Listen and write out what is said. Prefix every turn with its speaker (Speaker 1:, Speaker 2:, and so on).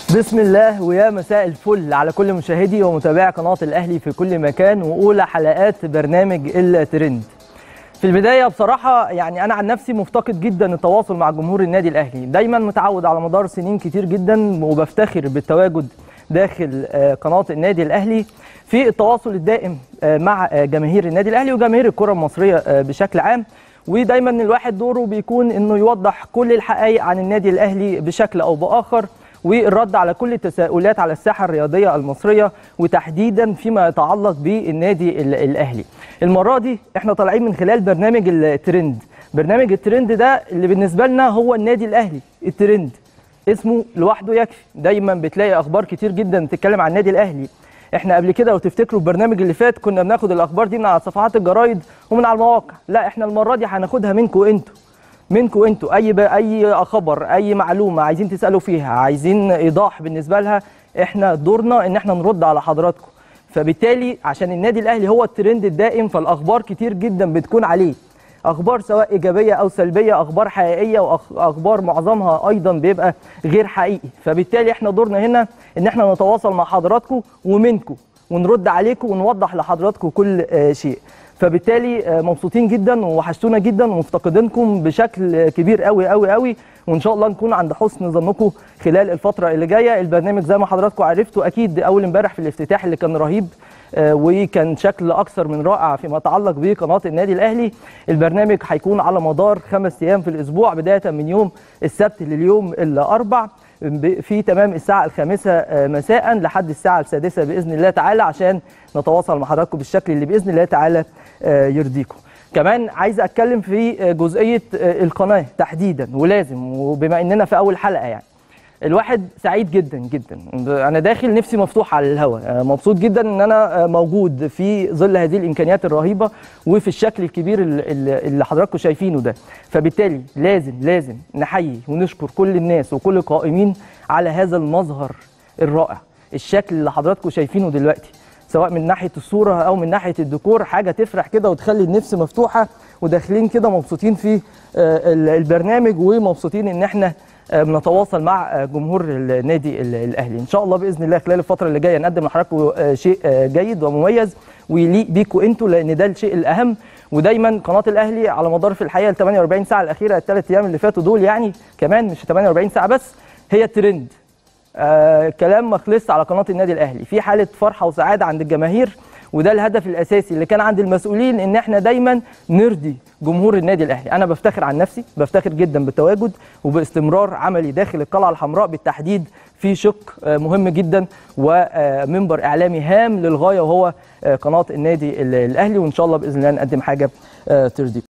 Speaker 1: بسم الله ويا مساء الفل على كل مشاهدي ومتابعي قناة الأهلي في كل مكان وأولى حلقات برنامج الترند في البداية بصراحة يعني أنا عن نفسي مفتقد جدا التواصل مع جمهور النادي الأهلي دايما متعود على مدار سنين كتير جدا وبفتخر بالتواجد داخل آه، قناة النادي الأهلي في التواصل الدائم آه، مع آه، جماهير النادي الأهلي وجماهير الكرة المصرية آه، بشكل عام ودايما الواحد دوره بيكون انه يوضح كل الحقائق عن النادي الاهلي بشكل او باخر والرد على كل التساؤلات على الساحه الرياضيه المصريه وتحديدا فيما يتعلق بالنادي ال- الاهلي. المره دي احنا طالعين من خلال برنامج الترند، برنامج الترند ده اللي بالنسبه لنا هو النادي الاهلي الترند. اسمه لوحده يكفي، دايما بتلاقي اخبار كتير جدا بتتكلم عن النادي الاهلي. احنا قبل كده لو تفتكروا البرنامج اللي فات كنا بناخد الاخبار دي من على صفحات الجرايد ومن على المواقع، لا احنا المره دي هناخدها منكم انتوا. منكم انتوا اي ب... اي خبر اي معلومه عايزين تسالوا فيها عايزين ايضاح بالنسبه لها احنا دورنا ان احنا نرد على حضراتكم فبالتالي عشان النادي الاهلي هو الترند الدائم فالاخبار كتير جدا بتكون عليه اخبار سواء ايجابيه او سلبيه اخبار حقيقيه واخبار معظمها ايضا بيبقى غير حقيقي فبالتالي احنا دورنا هنا ان احنا نتواصل مع حضراتكم ومنكم ونرد عليكم ونوضح لحضراتكم كل آه، شيء فبالتالي آه، مبسوطين جدا ووحشتونا جدا ومفتقدينكم بشكل آه، كبير قوي قوي قوي وان شاء الله نكون عند حسن ظنكم خلال الفتره اللي جايه البرنامج زي ما حضراتكم عرفتوا اكيد اول امبارح في الافتتاح اللي كان رهيب آه، وكان شكل اكثر من رائع فيما يتعلق بقناه النادي الاهلي البرنامج هيكون على مدار خمس ايام في الاسبوع بدايه من يوم السبت لليوم الاربع ب- في تمام الساعة الخامسة آه، مساء لحد الساعة السادسة بإذن الله تعالى عشان نتواصل مع حضراتكم بالشكل اللي بإذن الله تعالى آه، يرضيكم كمان عايز أتكلم في آه، جزئية آه، القناة تحديدا ولازم وبما إننا في أول حلقة يعني الواحد سعيد جدا جدا انا داخل نفسي مفتوح على الهواء آه، مبسوط جدا ان انا آه، موجود في ظل هذه الامكانيات الرهيبه وفي الشكل الكبير ال- ال- اللي حضراتكم شايفينه ده فبالتالي لازم لازم نحيي ونشكر كل الناس وكل القائمين على هذا المظهر الرائع الشكل اللي حضراتكم شايفينه دلوقتي سواء من ناحيه الصوره او من ناحيه الديكور حاجه تفرح كده وتخلي النفس مفتوحه وداخلين كده مبسوطين في آه، ال- البرنامج ومبسوطين ان احنا آه، بنتواصل مع آه، جمهور النادي ال- الاهلي ان شاء الله باذن الله خلال الفتره اللي جايه نقدم لحضراتكم آه، شيء آه، جيد ومميز ويليق بيكم انتوا لان ده الشيء الاهم ودايما قناه الاهلي على مدار في الحقيقه ال 48 ساعه الاخيره الثلاث ايام اللي فاتوا دول يعني كمان مش 48 ساعه بس هي ترند آه كلام ما خلص على قناه النادي الاهلي في حاله فرحه وسعاده عند الجماهير وده الهدف الاساسي اللي كان عند المسؤولين ان احنا دايما نرضي جمهور النادي الاهلي انا بفتخر عن نفسي بفتخر جدا بالتواجد وباستمرار عملي داخل القلعه الحمراء بالتحديد في شق آه، مهم جدا ومنبر اعلامي هام للغايه وهو آه، قناه النادي ال- الاهلي وان شاء الله باذن الله نقدم حاجه آه، ترضيكم